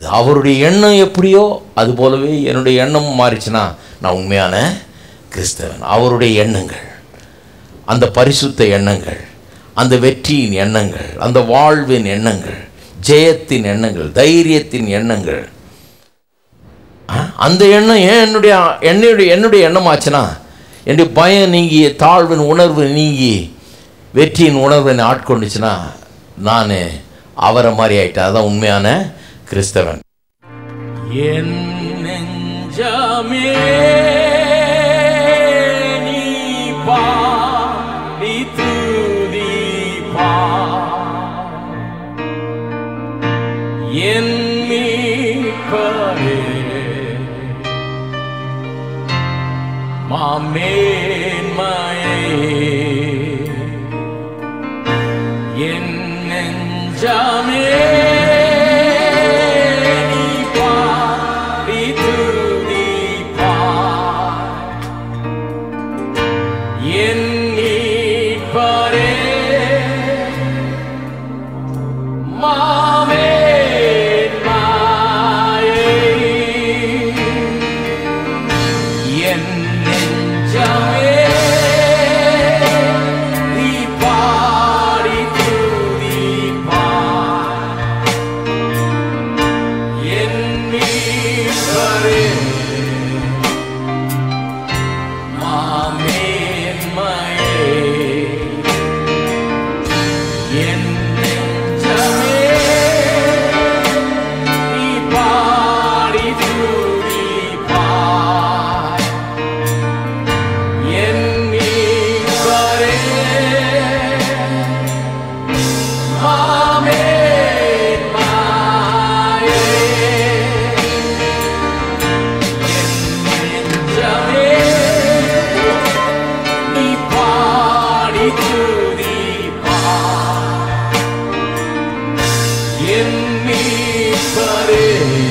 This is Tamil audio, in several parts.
அவருடைய எண்ணம் எப்படியோ அது போலவே என்னுடைய எண்ணமும் மாறிச்சுன்னா நான் உண்மையான கிறிஸ்தவன் அவருடைய எண்ணங்கள் அந்த பரிசுத்த எண்ணங்கள் அந்த வெற்றியின் எண்ணங்கள் அந்த வாழ்வின் எண்ணங்கள் ஜெயத்தின் எண்ணங்கள் தைரியத்தின் எண்ணங்கள் ஆ, அந்த எண்ணம் ஏன் என்னுடைய என்னுடைய என்னுடைய எண்ணமாச்சுன்னா என்னுடைய பயம் நீங்கி தாழ்வின் உணர்வு நீங்கி வெற்றியின் உணர்வு என்னை ஆட்கொண்டுச்சுன்னா நான் அவரை மாதிரி ஆயிட்டேன் அதான் உண்மையான கிறிஸ்தவன் என் நெஞ்சமே நீ பாடி துதிப்பார். என் மீட்பரே, மாமேன்மையே, என் நெஞ்சமே நீ பாடி துதிப்பார். என் மீட்பரே, மாமேன்மையே, என் நெஞ்சமே நீ பாடி துதிப்பார். என் மீட்பரே, மாமேன்மையே, என் நெஞ்சமே நீ பாடி துதிப்பார். என் மீட்பரே, மாமேன்மையே, என் நெஞ்சமே நீ பாடி துதிப்பார். என் மீட்பரே,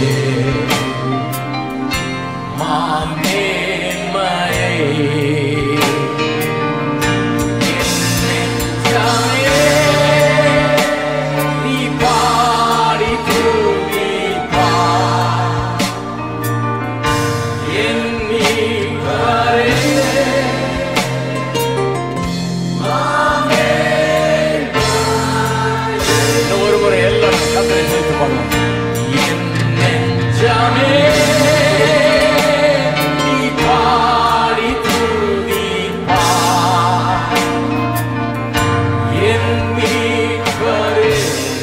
மாமேன்மையே, என் நெஞ்சமே நீ பாடி துதிப்பார். என் மீட்பரே, இன்னும் ஒரு முறை எல்லாரும் கத்தரை சேர்த்து பாடலாம் என் நெஞ்சமே நீ பாடி துதிப்பார். என் மீட்பரே,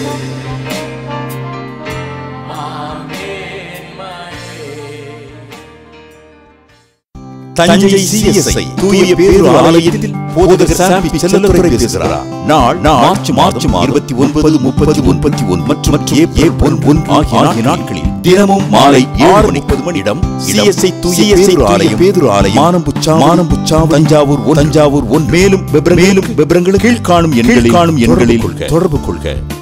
மாமேன்மையே. தஞ்சை சிஎஸ்ஐ தூய பேரு ஆலயத்தில் போதகர் சாம்பி செல்லத்துறை பேசுகிறார் நாள் மார்ச் மார்ச் இருபத்தி ஒன்பது முப்பத்தி முப்பத்தி ஒன்று மற்றும் மற்றும் ஏப்ரல் ஒன்று ஆகிய நாட்களில் தினமும் மாலை ஆறு முப்பது மணியிடம் சிஎஸ்ஐ தூய பேரு ஆலயம் பேதுரு ஆலயம் மானம்புச்சா மானம்புச்சா தஞ்சாவூர் ஒன்று, தஞ்சாவூர் ஒன் மேலும் விபர- மேலும் விவரங்களுக்கு கீழ்காணும் எண்களில் காணும் எண்களில் தொடர்பு கொள்க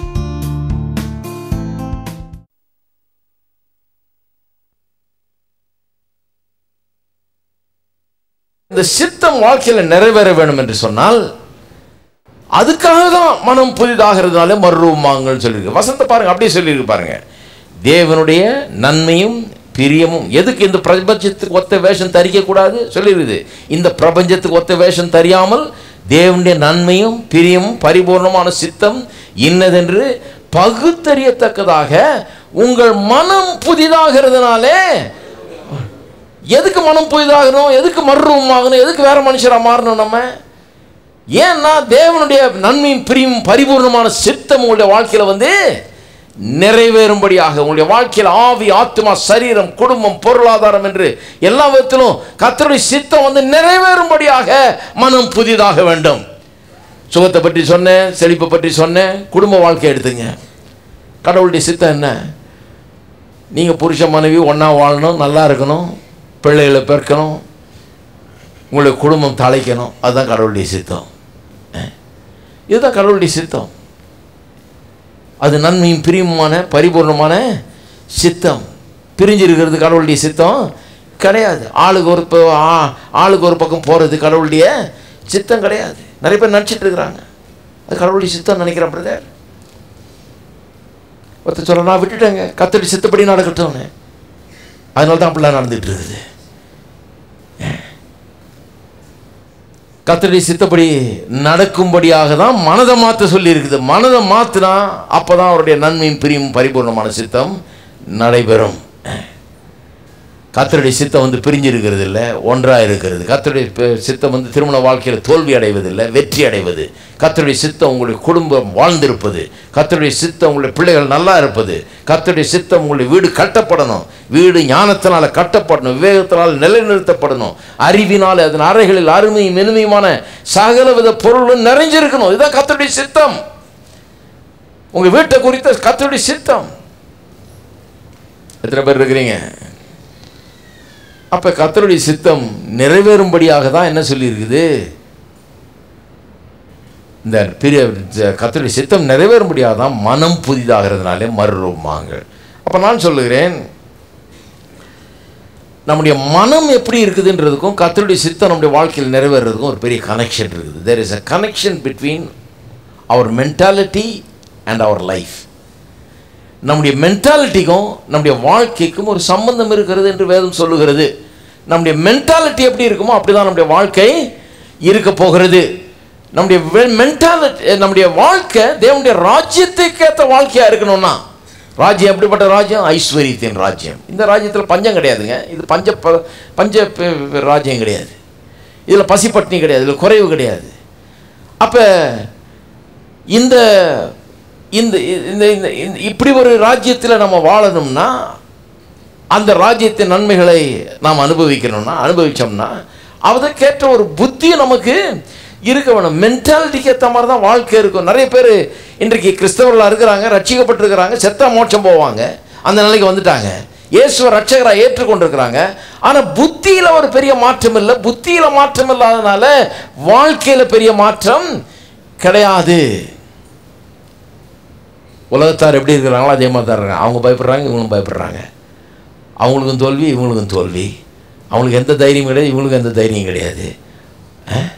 இந்த சித்தம் வாழ்க்கையில் நிறைவேற வேண்டும் என்று சொன்னால் அதுக்காக தான் மனம் புதிதாகிறதுனால மறுரூபமாங்கன்னு சொல்லியிருக்கு வசந்த பாருங்க அப்படியே சொல்லியிருக்கு பாருங்க தேவனுடைய நன்மையும் பிரியமும் எதுக்கு இந்த பிரபஞ்சத்துக்கு ஒத்த வேஷம் தரிக்க கூடாது சொல்லியிருக்குது இந்த பிரபஞ்சத்துக்கு ஒத்த வேஷம் தெரியாமல் தேவனுடைய நன்மையும் பிரியமும் பரிபூர்ணமான சித்தம் இன்னதென்று பகுத்தறியத்தக்கதாக உங்கள் மனம் புதிதாகிறதுனாலே எதுக்கு மனம் புதிதாகணும் எதுக்கு மறுரூபமாகணும் எதுக்கு வேற மனுஷரா மாறணும் நம்ம ஏன்னா தேவனுடைய நன்மையும் பிரியும் பரிபூர்ணமான சித்தம் உங்களுடைய வாழ்க்கையில வந்து நிறைவேறும்படியாக உங்களுடைய வாழ்க்கையில் ஆவி ஆத்மா சரீரம் குடும்பம் பொருளாதாரம் என்று எல்லா விதத்திலும் கர்த்தருடைய சித்தம் வந்து நிறைவேறும்படியாக மனம் புதிதாக வேண்டும் சுகத்தை பற்றி சொன்னேன் செழிப்பை பற்றி சொன்னேன் குடும்ப வாழ்க்கை எடுத்துங்க கடவுளுடைய சித்தம் என்ன நீங்கள் புருஷ மனைவி ஒன்றா வாழணும் நல்லா இருக்கணும் பிள்ளைகளை பெருக்கணும் உங்களுடைய குடும்பம் தலைக்கணும் அதுதான் கடவுளுடைய சித்தம் அஹ். இதுதான் கடவுளுடைய சித்தம் அது நன்மையும் பிரியமுமான பரிபூர்ணமான சித்தம் பிரிஞ்சிருக்கிறது கடவுளுடைய சித்தம் கிடையாது ஆளுக்கு ஒரு ப- ஆ- ஆளுக்கு ஒரு பக்கம் போகிறது கடவுளுடைய சித்தம் கிடையாது நிறைய பேர் நினச்சிட்டு இருக்கிறாங்க அது கடவுளுடைய சித்தம் நினைக்கிறேன் பிரதர் ஒருத்தர் சொல்ல நான் விட்டுட்டேங்க கத்தடி சித்தப்படி நடக்கட்டும்னு அதனால தான் அப்படிலாம் நடந்துட்டு இருக்குது கத்தடி சித்தப்படி நடக்கும்படியாக தான் மனதை மாற்ற சொல்லி இருக்குது மனதை மாற்றினா அப்போ தான் அவருடைய நன்மையும் பிரியும் பரிபூர்ணமான சித்தம் நடைபெறும் கத்தருடைய சித்தம் வந்து பிரிஞ்சு இருக்கிறது இல்லை ஒன்றாக இருக்கிறது கத்தருடைய ப- சித்தம் வந்து திருமண வாழ்க்கையில் தோல்வி அடைவதில்லை வெற்றி அடைவது கத்தருடைய சித்தம் உங்களுடைய குடும்பம் வாழ்ந்திருப்பது கத்தருடைய சித்தம் உங்களுடைய பிள்ளைகள் நல்லா இருப்பது கத்தருடைய சித்தம் உங்களுடைய வீடு கட்டப்படணும் வீடு ஞானத்தினால கட்டப்படணும் விவேகத்தினால் நிலைநிறுத்தப்படணும் அறிவினால் அதன் அறைகளில் அருமையும் இனிமையுமான சகலவித பொருளும் நிறைஞ்சிருக்கணும் இதுதான் கத்தருடைய சித்தம் உங்க வீட்டை குறித்த கத்தருடைய சித்தம் எத்தனை பேர் இருக்கிறீங்க அப்ப கத்தருடைய சித்தம் நிறைவேறும்படியாக தான் என்ன சொல்லியிருக்குது இந்த பெரிய கத்தருடைய சித்தம் நிறைவேறும்படியாக தான் மனம் புதிதாகிறதுனாலே மறுரூபமாங்கள் அப்ப நான் சொல்லுகிறேன் நம்முடைய மனம் எப்படி இருக்குதுன்றதுக்கும் கத்தருடைய சித்தம் நம்முடைய வாழ்க்கையில் நிறைவேறதுக்கும் ஒரு பெரிய கனெக்ஷன் இருக்குது there is a connection between our mentality and our life நம்முடைய மென்டாலிட்டிக்கும் நம்முடைய வாழ்க்கைக்கும் ஒரு சம்பந்தம் இருக்கிறது என்று வேதம் சொல்லுகிறது நம்முடைய மென்டாலிட்டி எப்படி இருக்குமோ அப்படிதான் நம்முடைய வாழ்க்கை இருக்க போகிறது நம்முடைய மென்டாலிட்டி நம்முடைய வாழ்க்கை தேவனுடைய ராஜ்யத்துக்கு ஏற்ற வாழ்க்கையாக இருக்கணும்னா ராஜ்யம் எப்படிப்பட்ட ராஜ்யம் ஐஸ்வர்யத்தின் ராஜ்யம் இந்த ராஜ்யத்தில் பஞ்சம் கிடையாதுங்க இது பஞ்ச ப- பஞ்ச ப- ராஜ்யம் கிடையாது இதில் பசிப்பட்டினி கிடையாது இதில் குறைவு கிடையாது அப்போ இந்த இந்த இந்த இந்த இந்த- இப்படி ஒரு ராஜ்யத்தில் நம்ம வாழணும்னா அந்த ராஜ்யத்தின் நன்மைகளை நாம் அனுபவிக்கணும்னா அனுபவிச்சோம்னா அதற்கேற்ற ஒரு புத்தி நமக்கு இருக்க வேணும் மென்டாலிட்டிக்கு ஏற்ற மாதிரி தான் வாழ்க்கை இருக்கும் நிறைய பேர் இன்றைக்கு கிறிஸ்தவர்களாக இருக்கிறாங்க ரட்சிக்கப்பட்டிருக்கிறாங்க செத்தா மோட்சம் போவாங்க அந்த நிலைக்கு வந்துட்டாங்க இயேசுவ ரட்சகராக ஏற்றுக்கொண்டிருக்கிறாங்க ஆனால் புத்தியில் ஒரு பெரிய மாற்றம் இல்லை புத்தியில் மாற்றம் இல்லாதனால வாழ்க்கையில் பெரிய மாற்றம் கிடையாது உலகத்தார் எப்படி இருக்கிறாங்களோ அதே மாதிரி தான் இருக்காங்க அவங்க பயப்படுறாங்க இவங்களும் பயப்படுறாங்க அவங்களுக்கும் தோல்வி இவங்களுக்கும் தோல்வி அவங்களுக்கு எந்த தைரியம் கிடையாது இவங்களுக்கும் எந்த தைரியம் கிடையாது அஹ்?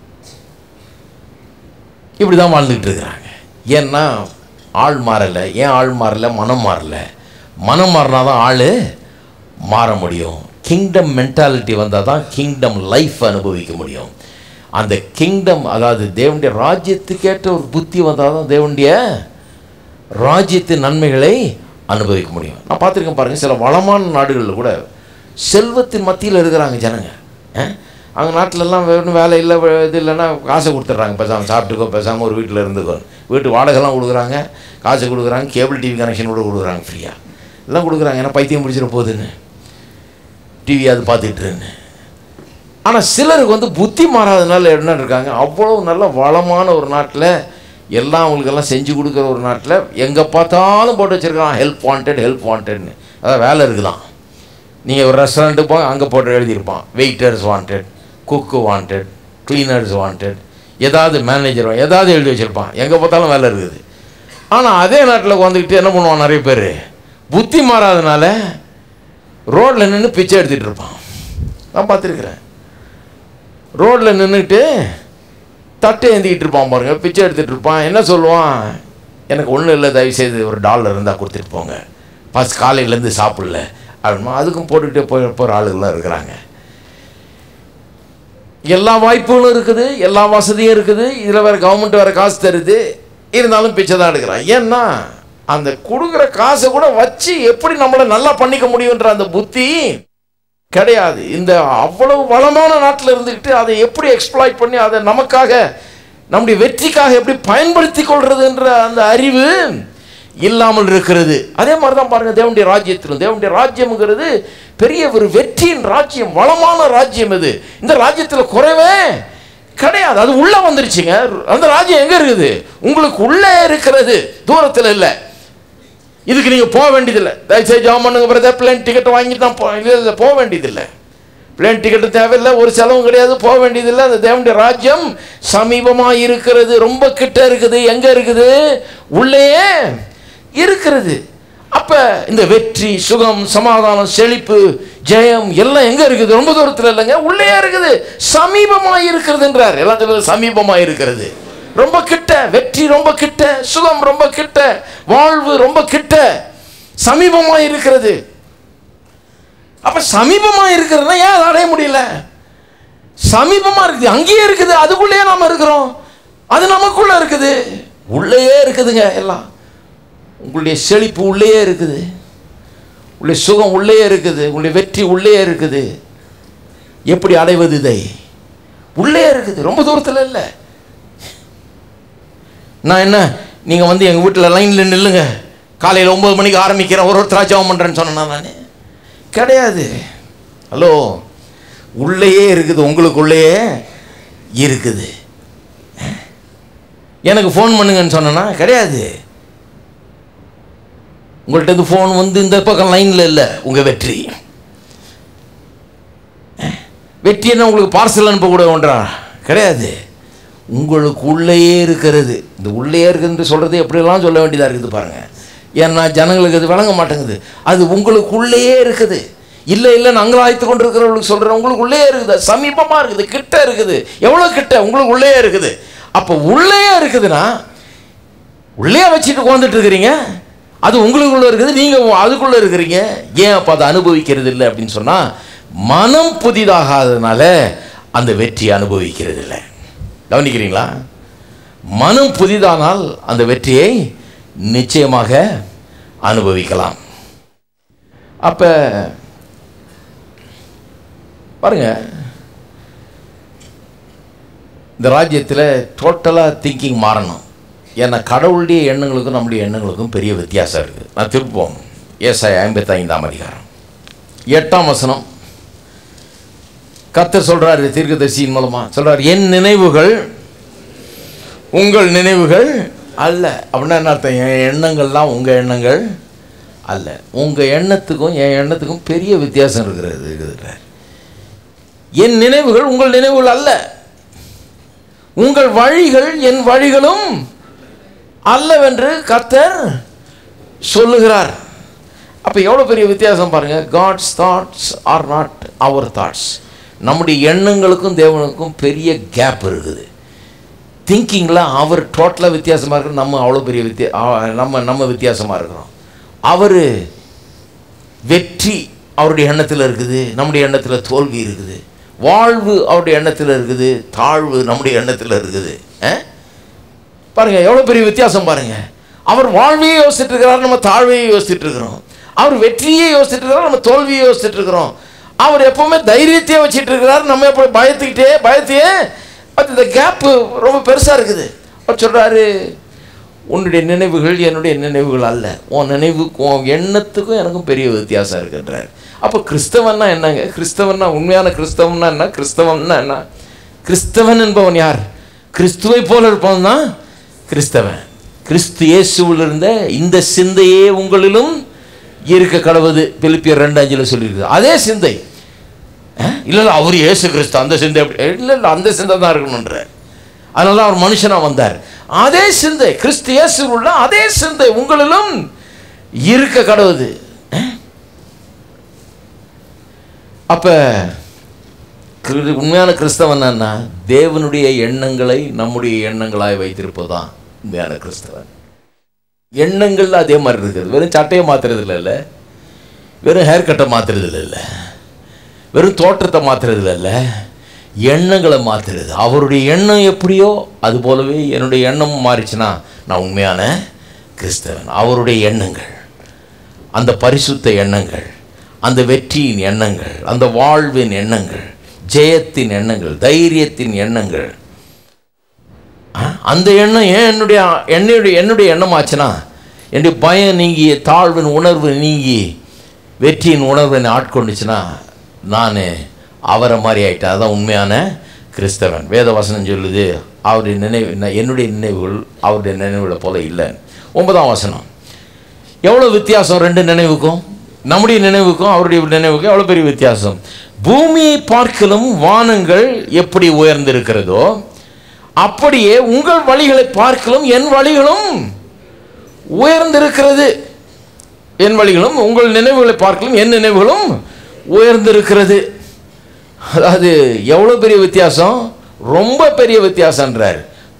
இப்படி தான் வாழ்ந்துக்கிட்டு இருக்கிறாங்க ஏன்னா ஆள் மாறலை ஏன் ஆள் மாறலை மனம் மாறலை மனம் மாறினா தான் ஆள் மாற முடியும் கிங்டம் மென்டாலிட்டி வந்தால் தான் கிங்டம் லைஃப் அனுபவிக்க முடியும் அந்த கிங்டம் அதாவது தேவனுடைய ராஜ்யத்துக்கேற்ற ஒரு புத்தி வந்தால் தான் தேவனுடைய ராஜ்யத்தின் நன்மைகளை அனுபவிக்க முடியும் நான் பார்த்துருக்கேன் பாருங்கள் சில வளமான நாடுகளில் கூட செல்வத்தின் மத்தியில் இருக்கிறாங்க ஜனங்க அஹ்? அவங்க நாட்டிலெல்லாம் வெறும் வேலை இல்லை வே- இது இல்லைன்னா காசை கொடுத்துட்றாங்க பேசாமல் சாப்பிட்டுக்கோ பேசாமல் ஒரு வீட்டில் இருந்துக்கோ வீட்டு வாடகைலாம் கொடுக்குறாங்க காசு கொடுக்குறாங்க கேபிள் டிவி கனெக்ஷன் கூட கொடுக்குறாங்க ஃப்ரீயாக எல்லாம் கொடுக்குறாங்க ஏன்னா பைத்தியம் பிடிச்சிட போகுதுன்னு டிவி அது பார்த்துட்டுருன்னு ஆனால் சிலருக்கு வந்து புத்தி மாறாதனால என்ன இருக்காங்க அவ்வளோ நல்ல வளமான ஒரு நாட்டில் எல்லாம் அவங்களுக்கெல்லாம் செஞ்சு கொடுக்குற ஒரு நாட்டில் எங்கே பார்த்தாலும் போட்டு வச்சுருக்கான் ஹெல்ப் வாண்டட் ஹெல்ப் வாண்டட்னு அதான் வேலை இருக்குதான் நீங்கள் ஒரு ரெஸ்டாரண்ட்டுக்கு போங்க அங்கே போட்டு எழுதியிருப்பான் waiters wanted cook wanted cleaners wanted ஏதாவது மேனேஜர் ஏதாவது எழுதி வச்சுருப்பான் எங்கே பார்த்தாலும் வேலை இருக்குது ஆனால் அதே நாட்டில் உட்காந்துக்கிட்டு என்ன பண்ணுவான் நிறைய பேர் புத்தி மாறாதனால ரோட்டில் நின்று பிச்சை எடுத்துகிட்டு இருப்பான் நான் பார்த்துருக்குறேன் ரோட்டில் நின்றுட்டு தட்டை ஏந்திக்கிட்டு இருப்பான் பாருங்க பிச்சை எடுத்துகிட்டு இருப்பான் என்ன சொல்லுவான் எனக்கு ஒன்றும் இல்லை தயவு செய்து ஒரு டாலர் இருந்தால் கொடுத்துட்டு போங்க ஃபஸ்ட் காலையிலேருந்து சாப்பிடல அப்படின்னா அதுக்கும் போட்டுக்கிட்டே போய் போகிற ஆளுகள்லாம் இருக்கிறாங்க எல்லா வாய்ப்புகளும் இருக்குது எல்லா வசதியும் இருக்குது இதில் வேறு கவர்மெண்ட் வேறு காசு தருது இருந்தாலும் பிச்சை தான் எடுக்கிறான் ஏன்னா அந்த கொடுக்குற காசை கூட வச்சு எப்படி நம்மளை நல்லா பண்ணிக்க முடியுன்ற அந்த புத்தி கிடையாது இந்த அவ்வளவு வளமான நாட்டில் இருந்துக்கிட்டு அதை எப்படி எக்ஸ்ப்ளாய்ட் பண்ணி அதை நமக்காக நம்முடைய வெற்றிக்காக எப்படி பயன்படுத்தி கொள்றதுன்ற அந்த அறிவு இல்லாமல் இருக்கிறது அதே மாதிரி தான் பாருங்க தேவனுடைய ராஜ்யத்திலும் தேவனுடைய ராஜ்யம்ங்கிறது பெரிய ஒரு வெற்றியின் ராஜ்யம் வளமான ராஜ்யம் இது இந்த ராஜ்யத்தில் குறைவே கிடையாது அது உள்ள வந்துருச்சுங்க அந்த ராஜ்யம் எங்க இருக்குது உங்களுக்கு உள்ளே இருக்கிறது தூரத்தில் இல்லை இதுக்கு நீங்கள் போக வேண்டியதில்லை தயவுசெய்து ஜாம் பண்ணுங்க பிரதர் பிளேன் டிக்கெட் வாங்கி தான் போ இல்லை இல்லை போக வேண்டியதில்லை பிளேன் டிக்கெட்டு தேவையில்லை ஒரு செலவும் கிடையாது போக வேண்டியதில்லை அந்த தேவனுடைய ராஜ்யம் சமீபமாக இருக்கிறது ரொம்ப கிட்ட இருக்குது எங்கே இருக்குது உள்ளேயே இருக்கிறது அப்போ இந்த வெற்றி சுகம் சமாதானம் செழிப்பு ஜெயம் எல்லாம் எங்கே இருக்குது ரொம்ப தூரத்தில் இல்லைங்க உள்ளே இருக்குது சமீபமாக இருக்கிறது என்றார் எல்லாம் சொல்றது சமீபமாக இருக்கிறது ரொம்ப கிட்ட வெற்றி ரொம்ப கிட்ட சுகம் ரொம்ப கிட்ட வாழ்வு ரொம்ப கிட்ட சமீபமா இருக்கிறது அப்ப சமீபமா இருக்கிறதுனா ஏன் அதை அடைய முடியல சமீபமா இருக்குது அங்கேயே இருக்குது அதுக்குள்ளேயே நாம இருக்கிறோம் அது நமக்குள்ள இருக்குது உள்ளேயே இருக்குதுங்க எல்லாம் உங்களுடைய செழிப்பு உள்ளேயே இருக்குது உங்களுடைய சுகம் உள்ளேயே இருக்குது உங்களுடைய வெற்றி உள்ளேயே இருக்குது எப்படி அடைவது இதை உள்ளே இருக்குது ரொம்ப தூரத்தில் இல்லை நான் என்ன நீங்கள் வந்து எங்கள் வீட்டில் லைனில் நில்லுங்க காலையில் ஒம்பது மணிக்கு ஆரம்பிக்கிறேன் ஒரு ஒருத்தரா ஜெபம் பண்ணுறேன்னு சொன்னேன்னா நான் கிடையாது ஹலோ உள்ளேயே இருக்குது உங்களுக்குள்ளேயே இருக்குது எனக்கு ஃபோன் பண்ணுங்கன்னு சொன்னேன்னா கிடையாது உங்கள்கிட்ட இருந்து ஃபோன் வந்து இந்த பக்கம் லைனில் இல்லை உங்கள் வெற்றி வெற்றி என்ன உங்களுக்கு பார்சல் அனுப்பக்கூட ஒன்றா கிடையாது உங்களுக்கு உள்ளேயே இருக்கிறது இந்த உள்ளே இருக்குதுன்னு சொல்கிறது எப்படியெல்லாம் சொல்ல வேண்டியதாக இருக்குது பாருங்கள் ஏன்னா ஜனங்களுக்கு அது விளங்க மாட்டேங்குது அது உங்களுக்கு உள்ளேயே இருக்குது இல்லை இல்லை நாங்கள் ஆய்த்து கொண்டு இருக்கிறவங்களுக்கு சொல்கிறேன் உங்களுக்கு உள்ளே இருக்குது சமீபமாக இருக்குது கிட்ட இருக்குது எவ்வளோ கிட்ட உங்களுக்கு உள்ளே இருக்குது அப்போ உள்ளேயே இருக்குதுன்னா உள்ளே வச்சுட்டு உட்காந்துட்டு இருக்கிறீங்க அது உங்களுக்குள்ள இருக்குது நீங்கள் அதுக்குள்ளே இருக்கிறீங்க ஏன் அப்போ அதை அனுபவிக்கிறது இல்லை அப்படின்னு சொன்னால் மனம் புதிதாகாததுனால அந்த வெற்றியை அனுபவிக்கிறது இல்லை கவனிக்கிறீங்களா மனம் புதிதானால் அந்த வெற்றியை நிச்சயமாக அனுபவிக்கலாம் அப்போ பாருங்க இந்த ராஜ்யத்தில் டோட்டலாக திங்கிங் மாறணும் ஏன்னா கடவுளுடைய எண்ணங்களுக்கும் நம்முடைய எண்ணங்களுக்கும் பெரிய வித்தியாசம் இருக்குது நான் திருப்போம் ஏசாய் ஐம்பத்தி ஐந்தாம் அதிகாரம் எட்டாம் வசனம் கத்தர் சொல்றாரு தீர்க்கதரிசியின் மூலமா சொல்றாரு என் நினைவுகள் உங்கள் நினைவுகள் அல்ல அப்படின்னா என்ன அர்த்தம் என் எண்ணங்கள்லாம் உங்கள் எண்ணங்கள் அல்ல உங்கள் எண்ணத்துக்கும் என் எண்ணத்துக்கும் பெரிய வித்தியாசம் இருக்கிறது இருக்குதுல என் நினைவுகள் உங்கள் நினைவுகள் அல்ல உங்கள் வழிகள் என் வழிகளும் அல்லவென்று கர்த்தர் சொல்லுகிறார் அப்போ எவ்வளோ பெரிய வித்தியாசம் பாருங்கள் God's thoughts are not our thoughts நம்முடைய எண்ணங்களுக்கும் தேவனுக்கும் பெரிய கேப் இருக்குது திங்கிங்கில் அவர் டோட்டலாக வித்தியாசமாக இருக்கிறோம் நம்ம அவ்வளோ பெரிய வித்தியா ஆ- நம்ம நம்ம வித்தியாசமாக இருக்கிறோம் அவர் வெற்றி அவருடைய எண்ணத்தில் இருக்குது நம்முடைய எண்ணத்தில் தோல்வி இருக்குது வாழ்வு அவருடைய எண்ணத்தில் இருக்குது தாழ்வு நம்முடைய எண்ணத்தில் இருக்குது ஆ? பாருங்க எவ்வளோ பெரிய வித்தியாசம் பாருங்க அவர் வாழ்வையே யோசிச்சுட்டு இருக்கிறார் நம்ம தாழ்வையே யோசிச்சுட்டு இருக்கிறோம் அவர் வெற்றியே யோசிச்சுட்டு இருக்கிறார் நம்ம தோல்வியை யோசிச்சுட்டு இருக்கிறோம் அவர் எப்பவுமே தைரியத்தையே வச்சுட்டு இருக்கிறார் நம்ம எப்போ பயத்துக்கிட்டே பயத்தையே பட் இந்த கேப்பு ரொம்ப பெருசாக இருக்குது அவர் சொல்கிறாரு உன்னுடைய நினைவுகள் என்னுடைய நினைவுகள் அல்ல உன் நினைவுக்கும் உன் எண்ணத்துக்கும் எனக்கும் பெரிய வித்தியாசம் இருக்குன்றார் அப்போ கிறிஸ்தவன்னா என்னங்க கிறிஸ்தவன்னா உண்மையான கிறிஸ்தவன்னா என்ன கிறிஸ்தவம்னா என்ன கிறிஸ்தவன் என்பவன் யார் கிறிஸ்துவை போல இருப்பவன் தான் கிறிஸ்தவன் கிறிஸ்து இயேசுவில் இருந்த இந்த சிந்தையே உங்களிலும் இருக்க கடவுது பிலிப்பியர் ரெண்டு அஞ்சில் சொல்லியிருக்கு அதே சிந்தை அஹ், இல்ல இல்ல அவர் இயேசு கிறிஸ்து அந்த சிந்தை அப்படி இல்லை இல்லை அந்த சிந்தை தான் இருக்கணுன்ற அதனால அவர் மனுஷனா வந்தார் அதே சிந்தை கிறிஸ்து இயேசு உள்ள அதே சிந்தை உங்களிலும் இருக்க கடவுது அஹ்? அப்ப கிரு- உண்மையான கிறிஸ்தவன் என்ன தேவனுடைய எண்ணங்களை நம்முடைய எண்ணங்களாய் வைத்திருப்பதுதான் உண்மையான கிறிஸ்தவன் எண்ணங்கள் அதே மாதிரி இருக்குது வெறும் சட்டையை மாத்துறது இல்லைல்ல வெறும் ஹேர் கட்டை மாத்துறது இல்லை வெறும் தோற்றத்தை மாத்துறது இல்லை எண்ணங்களை மாத்துறது அவருடைய எண்ணம் எப்படியோ அது போலவே என்னுடைய எண்ணமும் மாறிச்சுன்னா நான் உண்மையான கிறிஸ்தவன் அவருடைய எண்ணங்கள் அந்த பரிசுத்த எண்ணங்கள் அந்த வெற்றியின் எண்ணங்கள் அந்த வாழ்வின் எண்ணங்கள் ஜெயத்தின் எண்ணங்கள் தைரியத்தின் எண்ணங்கள் ஆ, அந்த எண்ணம் ஏன் என்னுடைய என்னுடைய என்னுடைய எண்ணம் ஆச்சுன்னா என்னுடைய பயம் நீங்கி தாழ்வின் உணர்வு நீங்கி வெற்றியின் உணர்வு என்னை ஆட்கொண்டுச்சுன்னா நான் அவரை மாதிரி ஆயிட்டேன் அதான் உண்மையான கிறிஸ்தவன் வேத வசனம் சொல்லுது அவருடைய நினைவு ந- என்னுடைய நினைவுகள் அவருடைய நினைவுகளை போல இல்லை ஒன்பதாம் வசனம் எவ்வளோ வித்தியாசம் ரெண்டு நினைவுக்கும் நம்முடைய நினைவுக்கும் அவருடைய நினைவுக்கும் எவ்வளோ பெரிய வித்தியாசம் பூமியை பார்க்கலும் வானங்கள் எப்படி உயர்ந்திருக்கிறதோ அப்படியே உங்கள் வழிகளை பார்க்கலும் என் வழிகளும் உயர்ந்திருக்கிறது என் வழிகளும் உங்கள் நினைவுகளை பார்க்கலும் என் நினைவுகளும் உயர்ந்திருக்கிறது அதாவது எவ்வளோ பெரிய வித்தியாசம் ரொம்ப பெரிய வித்தியாசம்ன்றார்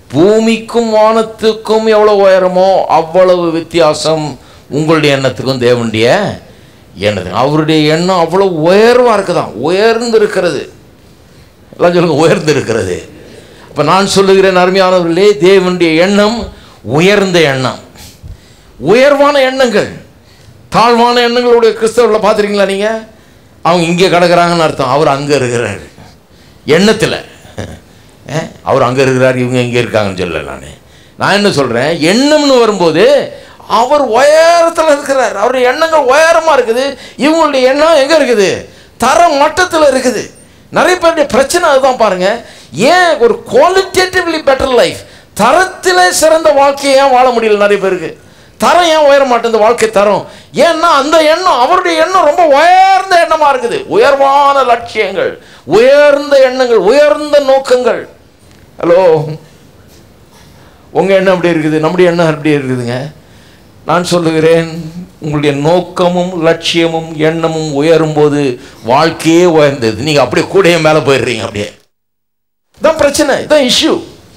பூமிக்கும் வானத்துக்கும் எவ்வளோ உயரமோ அவ்வளவு வித்தியாசம் உங்களுடைய எண்ணத்துக்கும் தேவனுடைய எண்ணத்துக்கும் அவருடைய எண்ணம் அவ்வளோ உயர்வாக இருக்குதான் உயர்ந்து இருக்கிறது எல்லாம் சொல்லுங்க உயர்ந்து இருக்கிறது அப்போ நான் சொல்லுகிறேன் அருமையானவர்களே தேவனுடைய எண்ணம் உயர்ந்த எண்ணம் உயர்வான எண்ணங்கள் தாழ்வான எண்ணங்களுடைய கிறிஸ்தவர்களை பார்த்துருக்கீங்களா நீங்கள் அவங்க இங்கே கிடக்குறாங்கன்னு அர்த்தம் அவர் அங்கே இருக்கிறார் எண்ணத்தில் அவர் அங்கே இருக்கிறார் இவங்க இங்கே இருக்காங்கன்னு சொல்லல நான் நான் என்ன சொல்கிறேன் எண்ணம்னு வரும்போது அவர் உயரத்தில் இருக்கிறார் அவருடைய எண்ணங்கள் உயரமாக இருக்குது இவங்களுடைய எண்ணம் எங்கே இருக்குது தர மட்டத்தில் இருக்குது நிறைய பேருடைய பிரச்சனை அதுதான் பாருங்க ஏன் ஒரு குவாலிட்டேட்டிவ்லி பெட்டர் லைஃப் தரத்திலே சிறந்த வாழ்க்கையை ஏன் வாழ முடியல நிறைய பேருக்கு தரம் ஏன் உயர மாட்டேங்குது வாழ்க்கை தரம் ஏன்னா அந்த எண்ணம் அவருடைய எண்ணம் ரொம்ப உயர்ந்த எண்ணமாக இருக்குது உயர்வான லட்சியங்கள் உயர்ந்த எண்ணங்கள் உயர்ந்த நோக்கங்கள் ஹலோ உங்கள் எண்ணம் அப்படி இருக்குது நம்முடைய எண்ணம் அப்படி இருக்குதுங்க நான் சொல்லுகிறேன் உங்களுடைய நோக்கமும் லட்சியமும் எண்ணமும் உயரும்போது வாழ்க்கையே உயர்ந்தது நீங்கள் அப்படியே கூடைய மேலே போயிடுறீங்க அப்படியே இதான் பிரச்சனை இதான் இஷ்யூ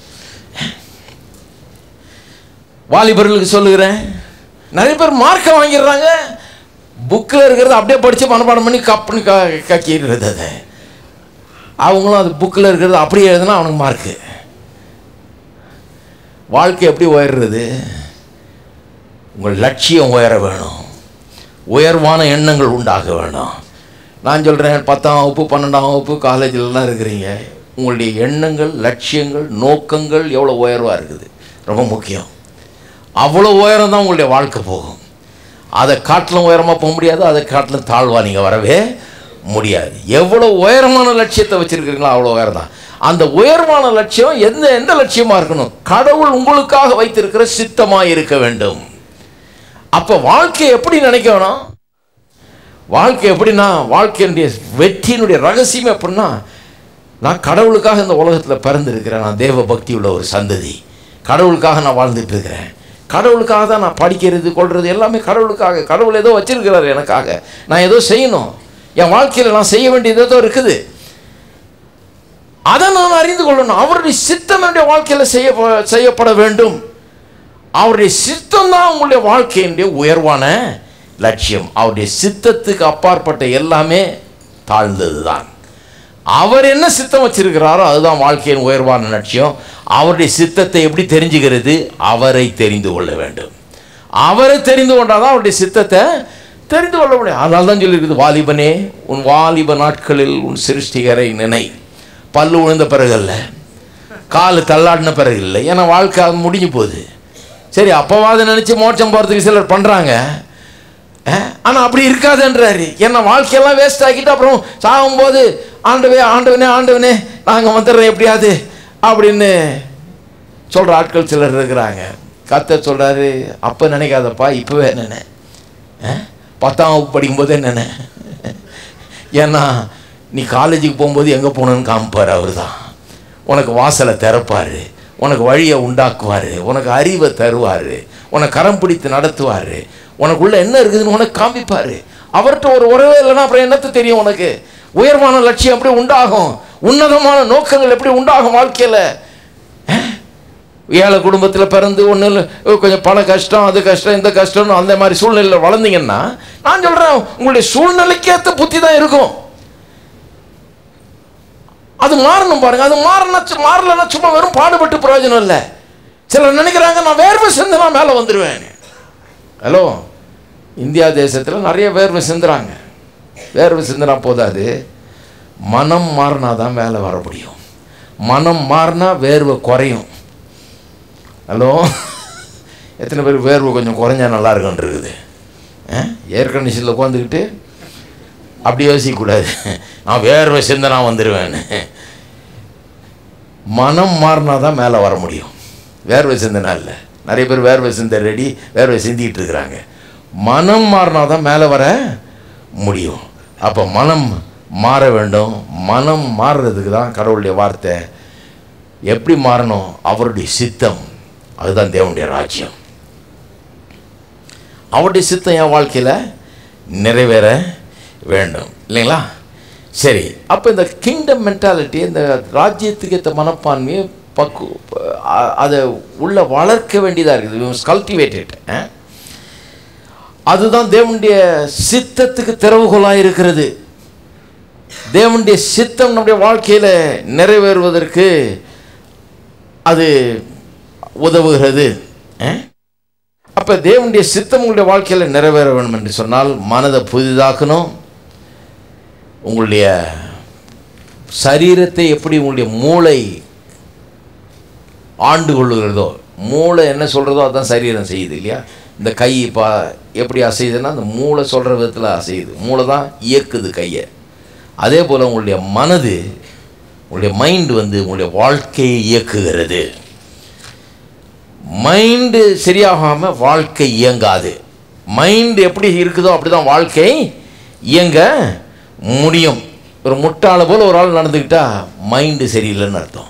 வாலிபர்களுக்கு சொல்லுகிறேன் நிறைய பேர் மார்க்கை வாங்கிடுறாங்க புக்கில் இருக்கிறத அப்படியே படித்து மனப்பாடம் பண்ணி கப்புன்னு க கக்கிடுறது அதை அவங்களும் அது புக்கில் இருக்கிறது அப்படியே எழுதுனா அவனுக்கு மார்க்கு வாழ்க்கை எப்படி உயர்றது உங்கள் லட்சியம் உயர வேணும் உயர்வான எண்ணங்கள் உண்டாக வேணும் நான் சொல்கிறேன் பத்தாம் வகுப்பு பன்னெண்டாம் வகுப்பு காலேஜிலலாம் இருக்கிறீங்க உங்களுடைய எண்ணங்கள் லட்சியங்கள் நோக்கங்கள் எவ்வளோ உயர்வாக இருக்குது ரொம்ப முக்கியம் அவ்வளோ உயரம் தான் உங்களுடைய வாழ்க்கை போகும் அதை காட்டிலும் உயரமாக போக முடியாது அதை காட்டிலும் தாழ்வாக நீங்கள் வரவே முடியாது எவ்வளோ உயரமான லட்சியத்தை வச்சுருக்கிறீங்களோ அவ்வளோ உயரம் தான் அந்த உயர்வான லட்சியம் எந்த எந்த லட்சியமாக இருக்கணும் கடவுள் உங்களுக்காக வைத்திருக்கிற சித்தமாக இருக்க வேண்டும் அப்போ வாழ்க்கையை எப்படி நினைக்கணும் வாழ்க்கை எப்படின்னா வாழ்க்கையினுடைய வெற்றியினுடைய ரகசியம் எப்படின்னா நான் கடவுளுக்காக இந்த உலகத்தில் பிறந்திருக்கிறேன் நான் தேவ பக்தி உள்ள ஒரு சந்ததி கடவுளுக்காக நான் வாழ்ந்துட்டு இருக்கிறேன் கடவுளுக்காக தான் நான் படிக்கிறது கொள்வது எல்லாமே கடவுளுக்காக கடவுள் ஏதோ வச்சிருக்கிறார் எனக்காக நான் ஏதோ செய்யணும் என் வாழ்க்கையில் நான் செய்ய வேண்டியது ஏதோ இருக்குது அதை நான் அறிந்து கொள்ளணும் அவருடைய சித்தம் என்னுடைய வாழ்க்கையில் செய்ய செய்யப்பட வேண்டும் அவருடைய சித்தம் தான் உங்களுடைய வாழ்க்கையினுடைய உயர்வான லட்சியம் அவருடைய சித்தத்துக்கு அப்பாற்பட்ட எல்லாமே தாழ்ந்தது தான் அவர் என்ன சித்தம் வச்சிருக்கிறாரோ அதுதான் வாழ்க்கையின் உயர்வான லட்சியம் அவருடைய சித்தத்தை எப்படி தெரிஞ்சுக்கிறது அவரை தெரிந்து கொள்ள வேண்டும் அவரை தெரிந்து கொண்டால் தான் அவருடைய சித்தத்தை தெரிந்து கொள்ள முடியும் அதனால தான் சொல்லியிருக்குது வாலிபனே உன் வாலிப நாட்களில் உன் சிருஷ்டிகரை நினை பல்லு விழுந்த பிறகு அல்ல கால் தள்ளாடின பிறகு இல்லை ஏன்னா வாழ்க்கை அது முடிஞ்சு போகுது சரி அப்போவாது நினச்சி மோட்சம் போகிறதுக்கு சிலர் பண்ணுறாங்க ஆனால் அப்படி இருக்காதுன்றாரு ஏன்னா வாழ்க்கையெல்லாம் வேஸ்ட் ஆக்கிட்டு அப்புறம் சாகும்போது ஆண்டவே ஆண்டவனே ஆண்டவனே நாங்கள் வந்துடுறோம் எப்படியாவது அப்படின்னு சொல்கிற ஆட்கள் சிலர் இருக்கிறாங்க கத்த சொல்கிறாரு அப்போ நினைக்காதப்பா இப்போவே நினை பத்தாம் வகுப்பு படிக்கும்போதே நினை ஏன்னா நீ காலேஜுக்கு போகும்போது எங்கே போகணுன்னு காமிப்பார் அவர் தான் உனக்கு வாசலை திறப்பார் உனக்கு வழியை உண்டாக்குவார் உனக்கு அறிவை தருவார் உனக்கு கரம் பிடித்து நடத்துவார் உனக்குள்ள என்ன இருக்குதுன்னு உனக்கு காமிப்பார் அவர்கிட்ட ஒரு உறவே இல்லைன்னா அப்புறம் என்னத்து தெரியும் உனக்கு உயர்வான லட்சியம் எப்படி உண்டாகும் உன்னதமான நோக்கங்கள் எப்படி உண்டாகும் வாழ்க்கையில் ஏழை குடும்பத்தில் பிறந்து ஒன்றும் இல்லை கொஞ்சம் பண கஷ்டம் அது கஷ்டம் இந்த கஷ்டம்னு அந்த மாதிரி சூழ்நிலையில் வளர்ந்தீங்கன்னா நான் சொல்கிறேன் உங்களுடைய சூழ்நிலைக்கேற்ற புத்தி தான் இருக்கும் அது மாறணும் பாருங்க அது மாறினா மாறலன்னா சும்மா வெறும் பாடுபட்டு பிரயோஜனம் இல்லை சிலர் நினைக்கிறாங்க நான் வேர்வை சிந்து நான் மேலே வந்துடுவேன் ஹலோ இந்தியா தேசத்தில் நிறைய வேர்வை சிந்துறாங்க வேர்வை சிந்துனா போதாது மனம் மாறினா தான் வேலை வர முடியும் மனம் மாறினா வேர்வை குறையும் ஹலோ எத்தனை பேர் வேர்வை கொஞ்சம் குறைஞ்சா நல்லா இருக்குன்னு இருக்குது ஏர் கண்டிஷனில் உட்காந்துக்கிட்டு அப்படி யோசிக்கக்கூடாது நான் வேர்வை சிந்தனா வந்துடுவேன் மனம் மாறினா தான் மேலே வர முடியும் வேர்வை சிந்தனா இல்லை நிறைய பேர் வேர்வை சிந்த ரெடி வேர்வை சிந்திக்கிட்டு இருக்கிறாங்க மனம் மாறினா தான் மேலே வர முடியும் அப்போ மனம் மாற வேண்டும் மனம் மாறுறதுக்கு தான் கடவுளுடைய வார்த்தை எப்படி மாறணும் அவருடைய சித்தம் அதுதான் தேவனுடைய ராஜ்யம் அவருடைய சித்தம் என் வாழ்க்கையில் நிறைவேற வேண்டும் இல்லைங்களா சரி அப்போ இந்த கிங்டம் மென்டாலிட்டி இந்த ராஜ்யத்துக்கு ஏற்ற மனப்பான்மையை பக்கு அ- அதை உள்ள வளர்க்க வேண்டியதாக இருக்குது கல்டிவேட்டட் அதுதான் தேவனுடைய சித்தத்துக்கு திறவுகோலாக இருக்கிறது தேவனுடைய சித்தம் நம்முடைய வாழ்க்கையில் நிறைவேறுவதற்கு அது உதவுகிறது அப்போ தேவனுடைய சித்தம் உங்களுடைய வாழ்க்கையில் நிறைவேற வேண்டும் என்று சொன்னால் மனதை புதிதாக்கணும் உங்களுடைய சரீரத்தை எப்படி உங்களுடைய மூளை ஆண்டு கொள்ளுகிறதோ மூளை என்ன சொல்கிறதோ அதான் சரீரம் செய்யுது இல்லையா இந்த கை பா எப்படி அசையுதுன்னா அந்த மூளை சொல்கிற விதத்தில் அசையுது மூளை தான் இயக்குது கையை அதே போல் உங்களுடைய மனது உங்களுடைய மைண்டு வந்து உங்களுடைய வாழ்க்கையை இயக்குகிறது மைண்டு சரியாகாமல் வாழ்க்கை இயங்காது மைண்டு எப்படி இருக்குதோ அப்படி தான் வாழ்க்கை இயங்க முடியும் ஒரு முட்டாளை போல் ஒரு ஆள் நடந்துக்கிட்டா மைண்டு சரியில்லைன்னு அர்த்தம்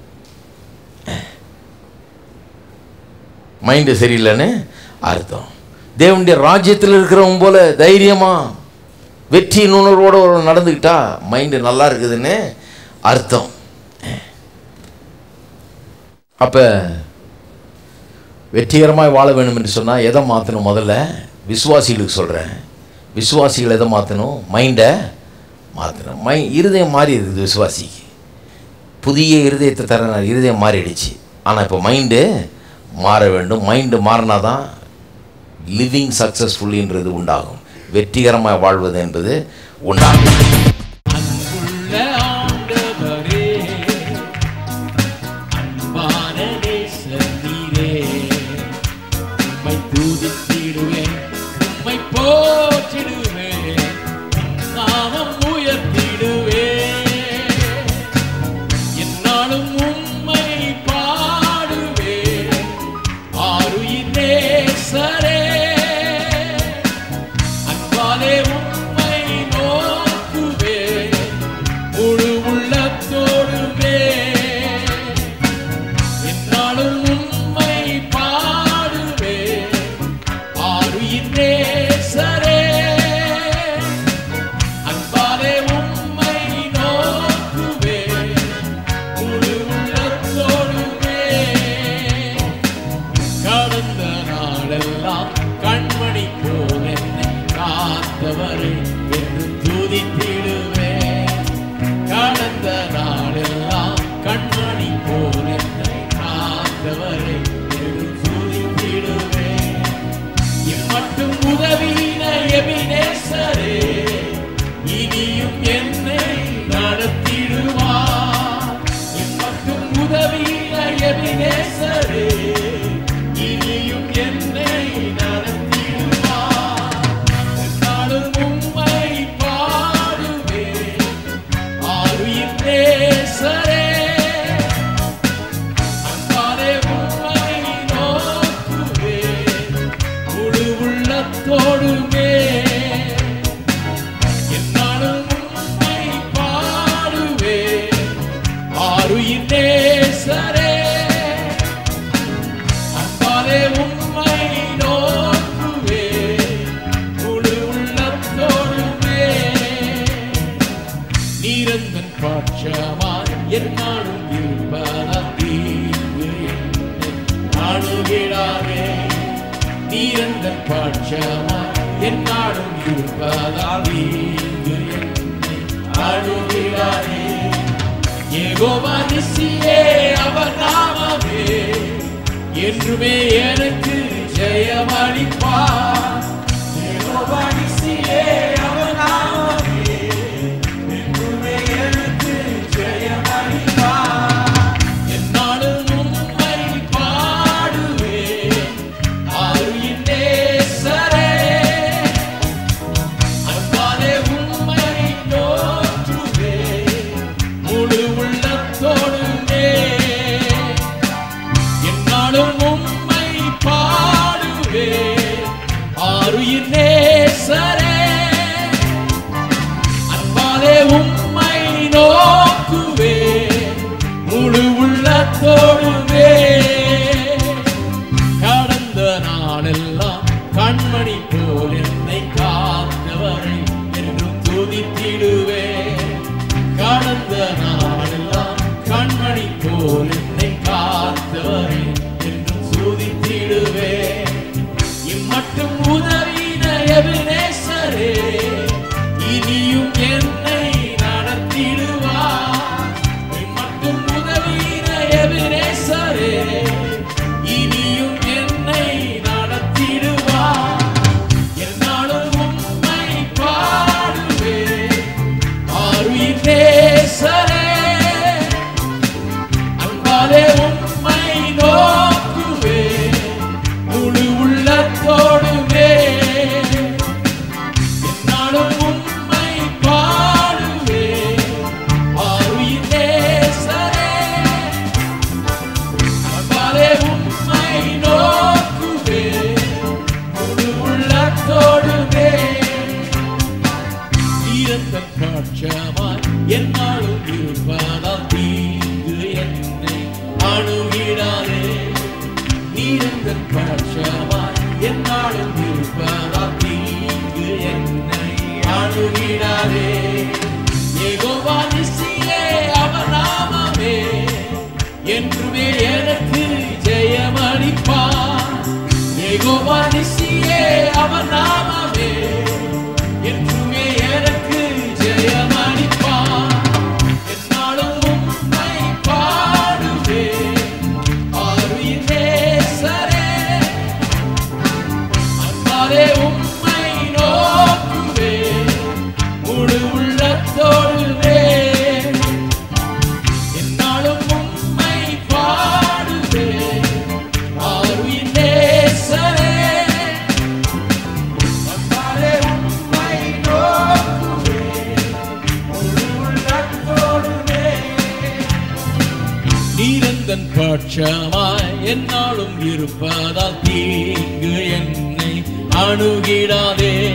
மைண்டு சரியில்லைன்னு அர்த்தம் தேவனுடைய ராஜ்யத்தில் இருக்கிறவங்க போல தைரியமா வெற்றி நுணர்வோட ஒரு நடந்துக்கிட்டா மைண்டு நல்லா இருக்குதுன்னு அர்த்தம் அப்போ வெற்றிகரமாக வாழ வேண்டும் என்று சொன்னால் எதை மாற்றணும் முதல்ல விசுவாசிகளுக்கு சொல்கிறேன் விசுவாசிகள் எதை மாற்றணும் மைண்டை மாற்றணும் மை இருதயம் மாறி இருக்குது விசுவாசிக்கு புதிய இருதயத்தை தர இருதயம் மாறிடுச்சு ஆனால் இப்போ மைண்டு மாற வேண்டும் மைண்டு மாறினா தான் லிவிங் சக்ஸஸ்ஃபுல்லின்றது உண்டாகும் வெற்றிகரமாக வாழ்வது என்பது உண்டாகும் அன்புள்ள ஆண்டவரே அன்பான நேசரீரே உம்மை துதித்திடுவேன் உம்மை போற்றிடுவேன் உம் நாமம் உயர்த்திடுவேன் என்னாலும் உம்மை பாடுவேன் ஆருயிர் நேசரே அன்பாலே உம்மை நோக்குவேன் முழு உள்ளத்தோடுவே என்னாலும் உம்மை பாடுவேன் ஆருயிர் நேசரே அன்பாலே உம்மை நோக்குவேன் முழு உள்ளத்தோடுவே கடந்த நாளெல்லாம் கண்மணி போல் என்னை காத்தவரை என்று துதித்திடுவேன் கடந்த நாளெல்லாம் கண்மணி போல் என்னை காத்தவரை என்று துதித்திடுவேன் இம்மட்டும் உதவின எபினேசரே இனியும் என்னை நடத்திடுவார் இம்மட்டும் உதவின எபினேசரே இனியும் என்னை நடத்திடுவார் என்னாலும் உம்மை பாடுவேன் ஆருயிர் நேசரே அன்பாலே உம்மை நோக்குவேன் முழு உள்ளத்தோடுமே என்னாலும் உம்மை பாடுவேன் ஆருயிர் நேசரே அன்பாலே உம்மை நோக்குவேன் முழு உள்ளத்தோடுமே நீரந்தன் பாட்சமாய் என்னாலும் இருப்பதால் தீர்வு என்னை அணுகிடாதே நீரந்தன் பாட்சமாய் என்னாலும் இருப்பதால் தீர்வு என்னை அணுகிடாதே ஏகோவா நிசியே அவர் நாமமே என்றுமே எனக்கு ஜெயமளிப்பார் ஏகோவா நிசியே அவர் நாமமே என்றுமே எனக்கு ஜெயமளிப்பார் என்னாலும் உம்மை பாடுவேன் ஆருயின் நேசரே அன்பாலே உம்மை நோற்றுவேன் முழு உள்ளத்தோடுமே என்னாலும் உம்மை பாடுவேன் ஆருயின் நேசரே அணுகிடாதே யெகோவா நிசியே அவர் நாமமே என்றுமே எனக்கு ஜெயமளிப்பார் யெகோவா நிசியே அவர் நாமமே என்றுமே எனக்கு ஜெயமளிப்பார் என்னாலும் உம்மை பாடுவேன் ஆருயிர் நேசரே அன்பாலே உம்மை நோக்குவேன் முழு உள்ளத்தோடுவே என்னாலும் உம்மை பாடுவேன் ஆருயிர் நேசரே அன்பாலே உம்மை நோக்குவேன் முழு உள்ளத்தோடுவே நீரந்தன் பட்சமாய் என்னாலும் இருப்பதால் தீங்கு என்னை அணுகிடாதே